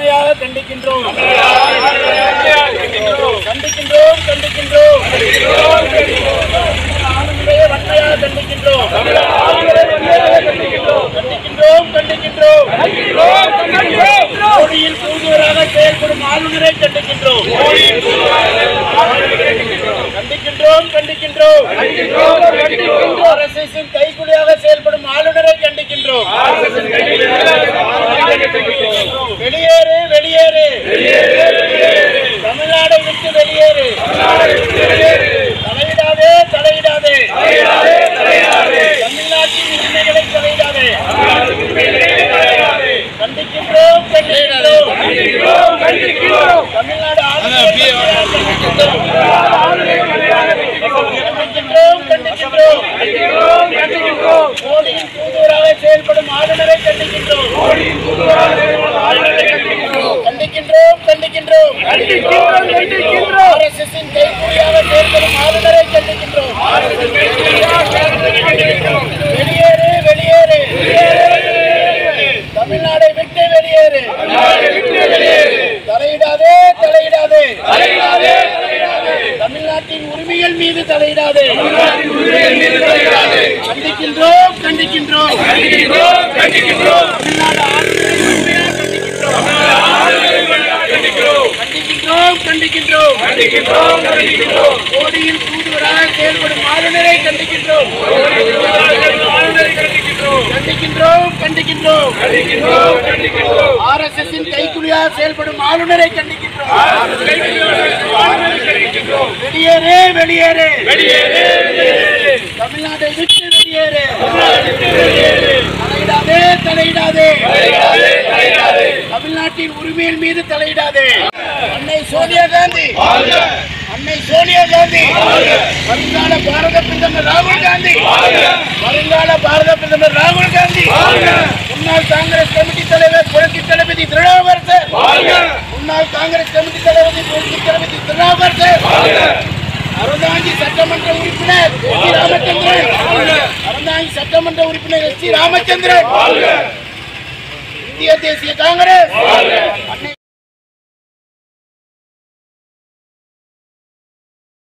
வன்மையாக கண்டிக்கின்றோம் கண்டிக்கின்றோம் கண்டிக்கின்றோம் ஆளுநரை வன்மையாக கண்டிக்கின்றோம் கண்டிக்கின்றோம் கண்டிக்கின்றோம் மோடியில் தூதுவராக செயல்படும் ஆளுநரை கண்டிக்கின்றோம் கண்டிக்கின்றோம் கண்டிக்கின்றோம் ஆர்எஸ்எஸ்ஸின் கைக்குலியாக செயல்படும் ஆளுநரை கண்டிக்கின்றோம் வெளியேறு வெளியேறு தமிழ்நாடை விட்டு வெளியேறு தலையிடாதே தலையிடாதே தமிழ்நாட்டின் உரிமைகளை தலையிடாதே கண்டிக்கின்றோம் கண்டிக்கின்றோம் தமிழ்நாடு ஆளுநரை கண்டிக்கின்றோம் கண்டிக்கின்றோம் கண்டிக்கின்றோம் மோடியின் தூதுவராக செயல்படும் ஆளுநரை கண்டிக்கின்றோம் கண்டிக்கின்றோம் கண்டிக்கின்றோம் ஆர்எஸ்எஸ்ஸின் கைக்கூலியாக செயல்படும் ஆளுநரை கண்டிக்கின்றோம் வெளியேறு வெளியேறு தமிழ்நாடை விட்டு வெளியேறு தலையிடாதே தலையிடாதே தமிழ்நாட்டின் உரிமைகள் மீது தலையிடாதே கண்டிக்கின்றோம் கண்டிக்கின்றோம் தமிழ்நாடு ஆளுநரை உண்மையாக கண்டிக்கின்றோம் கண்டிக்கின்றோம் கண்டிக்கின்றோம் மோடியின் தூதுவராக செயல்படும் ஆளுநரை கண்டிக்கின்றோம் கண்டிக்கின்றோம் கண்டிக்கின்றோம் ஆர்எஸ்எஸ்ஸின் கைக்குலியாக செயல்படும் ஆளுநரை கண்டிக்கின்றோம் வெளியேறு வெளியேறு தமிழ்நாட்டை விட்டு வெளியேறு தலையிடாதே தலையிடாதே தமிழ்நாட்டின் உரிமையின் மீது தலையிடாதே அன்னை சோனியா காந்தி அன்னை சோனியா காந்தி வருங்கால பாரத பிரதமர் ராகுல் காந்தி வருங்கால பாரத பிரதமர் ராகுல் காந்தி முன்னாள் காங்கிரஸ் கமிட்டி தலைவர் புரட்சி தளபதி திருநாவுக்கரசர் முன்னாள் காங்கிரஸ் கமிட்டி தளபதி புரட்சி தளபதி திருநாவுக்கரசர் அறந்தாங்கி சட்டமன்ற உறுப்பினர் எஸ் சி ராமச்சந்திரன் அறந்தாங்கி சட்டமன்ற உறுப்பினர் எஸ் சி ராமச்சந்திரன் இந்திய தேசிய காங்கிரஸ் அன்னை